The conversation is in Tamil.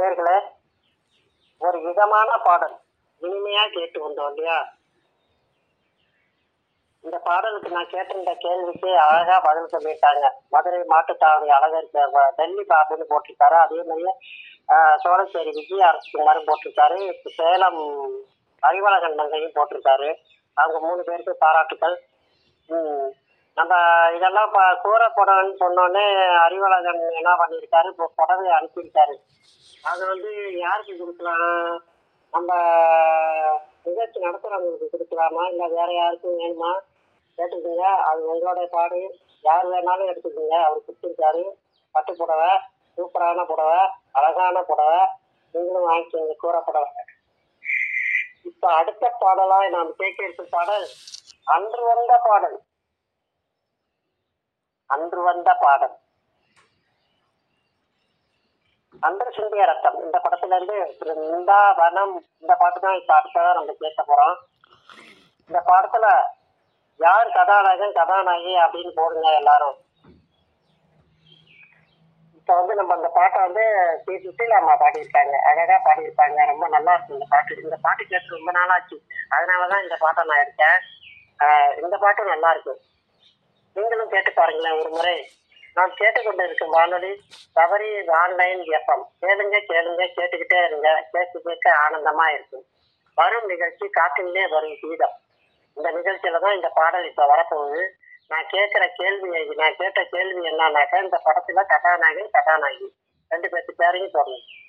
நேர்களே ஒரு விதமான பாடல் இனிமையா கேட்டு வந்தோம் இல்லையா இந்த பாடலுக்கு நான் கேட்டிருந்த கேள்விக்கு அழகா பதில் சொல்லிட்டாங்க மதுரை மாட்டுத்தாவணி அழகர் பே- வ- டெல்லி பாபுன்னு போட்டிருக்காரு அதே மாதிரியே ஆஹ், சோழச்சேரி விஜய அரசுக்குமாரும் போட்டிருக்காரு சேலம் அறிவழகன் மங்கையும் போட்டிருக்காரு அவங்க மூணு பேருக்கு பாராட்டுக்கள் ம். நம்ம இதெல்லாம் இப்போ கூரை புடவைன்னு சொன்னோடனே அறிவழகன் என்ன பண்ணியிருக்காரு இப்போ புடவையை அனுப்பியிருக்காரு அது வந்து யாருக்கு கொடுக்கலாம் நம்ம நிகழ்ச்சி நடத்துகிறவங்களுக்கு கொடுக்கலாமா இல்லை வேற யாருக்கும் வேணுமா கேட்டுக்கோங்க அது உங்களோட பாடு யார் வேணாலும் எடுத்துக்கோங்க அவர் கொடுத்துருக்காரு பட்டு புடவை சூப்பரான புடவை அழகான புடவை நீங்களும் வாங்கிக்கோங்க கூரை புடவை இப்போ அடுத்த பாடலாக நாம் கேட்க பாடல் அன்று வந்த பாடல் அன்று வந்த பாடல் அன்று சிந்திய ரத்தம் இந்த படத்துல இருந்து பிருந்தாவனம் இந்த பாட்டு தான் இப்ப அடுத்ததா நம்ம கேட்க போறோம் இந்த படத்துல யார் கதாநாயகன் கதாநாயகி அப்படின்னு போடுங்க எல்லாரும் இப்ப வந்து நம்ம அந்த பாட்டை வந்து சி சுசீலா அம்மா பாடியிருக்காங்க அழகா பாடியிருப்பாங்க ரொம்ப நல்லா இருக்கு இந்த பாட்டு இந்த பாட்டு கேட்டு ரொம்ப நாளாச்சு அதனாலதான் இந்த பாட்டை நான் எடுத்தேன் ஆஹ் இந்த பாட்டும் நல்லா இருக்கு நீங்களும் கேட்டு பாருங்களேன் ஒரு முறை நான் கேட்டுக்கொண்டு இருக்கும் வானொலி தவறி ஆன்லைன் எஃப்எம் கேளுங்க கேளுங்க கேட்டுக்கிட்டே இருங்க கேட்க கேட்க ஆனந்தமா இருக்கும் வரும் நிகழ்ச்சி காற்றிலே வரும் கீதம் இந்த நிகழ்ச்சியில தான் இந்த பாடல் இப்ப வரப்போகுது நான் கேட்கிற கேள்வி நான் கேட்ட கேள்வி என்னன்னாக்கா இந்த படத்துல கதாநாயகன் கதாநாயகி ரெண்டு பேர்த்து பேரையும் போடணும்